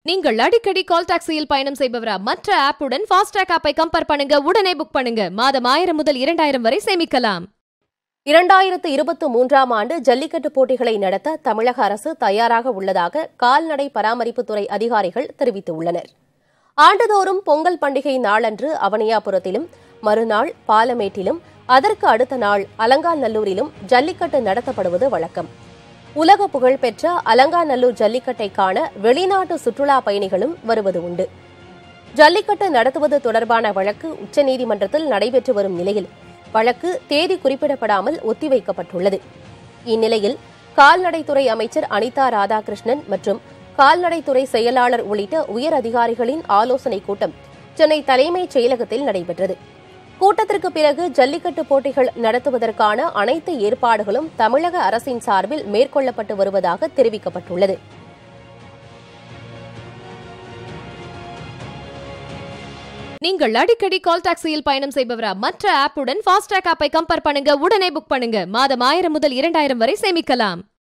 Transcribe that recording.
நீங்கள் அடிக்கடி கால் டாக்ஸியில் பயணம் செய்பவரா மற்ற ஆப்புடன் ஃபாஸ்டாக் ஆப்பை கம்பேர் பண்ணுங்க உடனே புக் பண்ணுங்க மாதம் ஆயிரம் முதல் இரண்டாயிரம் வரை சேமிக்கலாம் இரண்டாயிரத்து இருபத்தி மூன்றாம் ஆண்டு ஜல்லிக்கட்டு போட்டிகளை நடத்த தமிழக அரசு தயாராக உள்ளதாக கால்நடை பராமரிப்புத்துறை அதிகாரிகள் தெரிவித்துள்ளனர் ஆண்டுதோறும் பொங்கல் பண்டிகை நாளன்று அவனியாபுரத்திலும் மறுநாள் பாலமேட்டிலும் அதற்கு அடுத்த நாள் அலங்காநல்லூரிலும் ஜல்லிக்கட்டு நடத்தப்படுவது வழக்கம் உலக புகழ்பெற்ற அலங்காநல்லூர் ஜல்லிக்கட்டை காண வெளிநாட்டு சுற்றுலா பயணிகளும் வருவது உண்டு ஜல்லிக்கட்டு நடத்துவது தொடர்பான வழக்கு உச்சநீதிமன்றத்தில் நடைபெற்று வரும் நிலையில் வழக்கு தேதி குறிப்பிடப்படாமல் ஒத்திவைக்கப்பட்டுள்ளது இந்நிலையில் கால்நடைத்துறை அமைச்சர் அனிதா ராதாகிருஷ்ணன் மற்றும் கால்நடைத்துறை செயலாளர் உள்ளிட்ட உயர் அதிகாரிகளின் ஆலோசனைக் கூட்டம் சென்னை தலைமைச் செயலகத்தில் நடைபெற்றது கூட்டத்திற்கு பிறகு ஜல்லிக்கட்டு போட்டிகள் நடத்துவதற்கான அனைத்து ஏற்பாடுகளும் தமிழக அரசின் சார்பில் மேற்கொள்ளப்பட்டு வருவதாக தெரிவிக்கப்பட்டுள்ளது நீங்கள் அடிக்கடி கால் டாக்ஸியில் பயணம் செய்பவரா மற்ற ஆப்புடன் ஃபாஸ்டாக் ஆப்பை கம்பேர் பண்ணுங்க உடனே புக் பண்ணுங்க மாதம் ஆயிரம் முதல் இரண்டாயிரம் வரை சேமிக்கலாம்